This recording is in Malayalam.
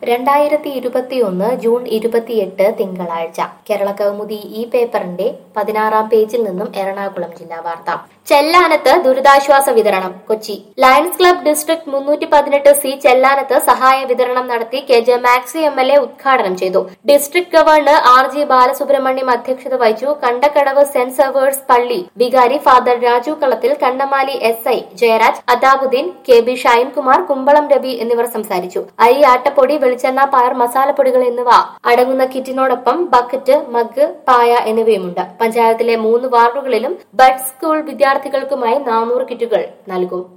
രണ്ടായിരത്തി ഇരുപത്തിയൊന്ന് ജൂൺ ഇരുപത്തിയെട്ട് തിങ്കളാഴ്ച കേരള കൗമുദി ഈ പേപ്പറിന്റെ പതിനാറാം പേജിൽ നിന്നും എറണാകുളം ജില്ലാ വാർത്ത ചെല്ലാനത്ത് ദുരിതാശ്വാസ വിതരണം കൊച്ചി ലയൺസ് ക്ലബ് ഡിസ്ട്രിക്ട് മുന്നൂറ്റി പതിനെട്ട് സി ചെല്ലാനത്ത് സഹായ വിതരണം നടത്തി K J Maxy M L A ഉദ്ഘാടനം ചെയ്തു district governor R G Balasubramaniam അധ്യക്ഷത വഹിച്ചു കണ്ടക്കടവ് സെന്റ് സെവേഴ്സ് പള്ളി വികാരി father Raju Kalathil Kannamali S I Jayaraj Athabuddeen K B Shinekumar Kumbalam Ravi എന്നിവർ സംസാരിച്ചു അരി ആട്ടപ്പൊടി വെളിച്ചെണ്ണ പയർ മസാലപ്പൊടികൾ എന്നിവ അടങ്ങുന്ന കിറ്റിനോടൊപ്പം ബക്കറ്റ് മഗ് പായ എന്നിവയുമുണ്ട് പഞ്ചായത്തിലെ മൂന്ന് വാർഡുകളിലും ബഡ് സ്കൂൾ വിദ്യാർത്ഥികൾക്കുമായി നാനൂറ് കിറ്റുകൾ നൽകും